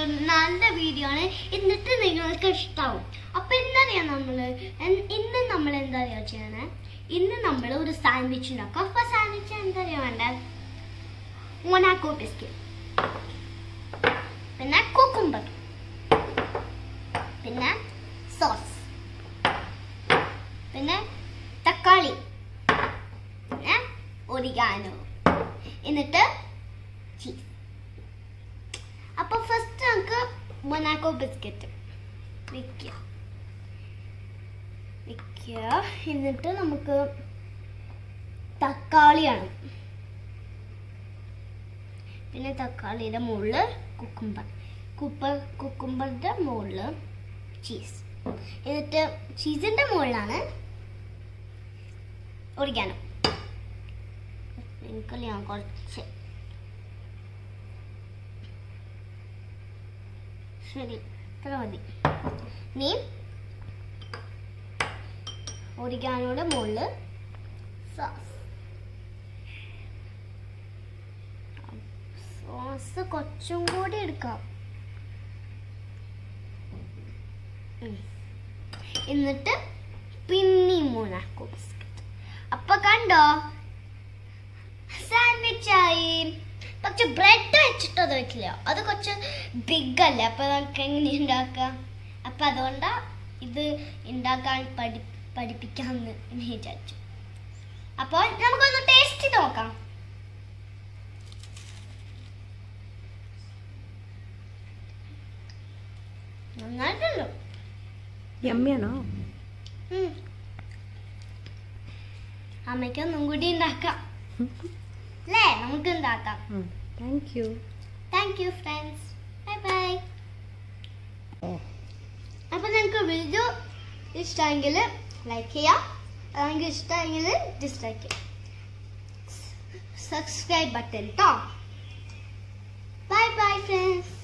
നല്ല വീഡിയോ ആണ് എന്നിട്ട് നിങ്ങൾക്ക് ഇഷ്ടാവും അപ്പൊ എന്തറിയാം നമ്മള് എൻ- ഇന്ന് നമ്മൾ എന്താ അറിയാ ചെയ്യണേ ഇന്ന് നമ്മൾ ഒരു സാൻഡ്വിച്ച് ഉണ്ടാക്കും അപ്പൊ സാൻഡ്വിച്ച് എന്താ അറിയാ വേണ്ട മൊനാക്കോ ബിസ്ക്കറ്റ് പിന്നെ കുക്കുംബർ പിന്നെ സോസ് പിന്നെ തക്കാളി പിന്നെ ഒരിഗാനോ എന്നിട്ട് ചീസ് അപ്പൊ ഫസ്റ്റ് നമുക്ക് മൊനാക്കോ ബിസ്ക്കറ്റ് വെക്കുക വെക്കുക എന്നിട്ട് നമുക്ക് തക്കാളിയാണ് പിന്നെ തക്കാളിയുടെ മുകളിൽ കുക്കുംബർ കുപ്പ കുക്കുംബറിന്റെ മുകളിൽ ചീസ് എന്നിട്ട് ചീസിന്റെ മുകളിലാണ് ഒരിക്കാനോ എനിക്ക് ഞാൻ കുറച്ച് ശരി ഇത്ര മതി നീ ഒരിക്കാനോടെ മുകളിൽ സോസ് സോസ് കുറച്ചും കൂടി എടുക്കാം ഉം. എന്നിട്ട് പിന്നെയും മൂന്നാക്കും ബിസ്ക്കറ്റ് അപ്പൊ കണ്ടോ സാൻഡ്വിച്ച് ആയി പക്ഷെ ബ്രെഡ് വെച്ചിട്ടത് വെക്കില്ല അത് കുറച്ച് ബിഗ് അല്ലേ അപ്പൊ നമുക്ക് എങ്ങനെ ഉണ്ടാക്കാം അപ്പൊ അതുകൊണ്ടാ ഇത് ഉണ്ടാക്കാൻ പഠി പഠിപ്പിക്കാമെന്ന് വിചാരിച്ചു അപ്പോൾ നമുക്കൊന്ന് ടേസ്റ്റ് നോക്കാം നന്നായിട്ടുണ്ടോ യമ്മിയാണോ ഉം. അമ്മയ്ക്ക് ഒന്നും കൂടി ഉണ്ടാക്കാം അല്ലേ നമുക്ക് ഉണ്ടാക്കാം thank you thank you friends bye bye അപ്പൊ നിങ്ങൾക്ക് വീഡിയോ ഇഷ്ടമെങ്കിൽ ലൈക്ക് ചെയ്യാം അല്ലെങ്കിൽ ഇഷ്ടമെങ്കിൽ ഡിസ്ലൈക്ക് ചെയ്യാം സബ്സ്ക്രൈബ് ബട്ടൺ കേട്ടോ ബൈ ബൈ ഫ്രണ്ട്സ്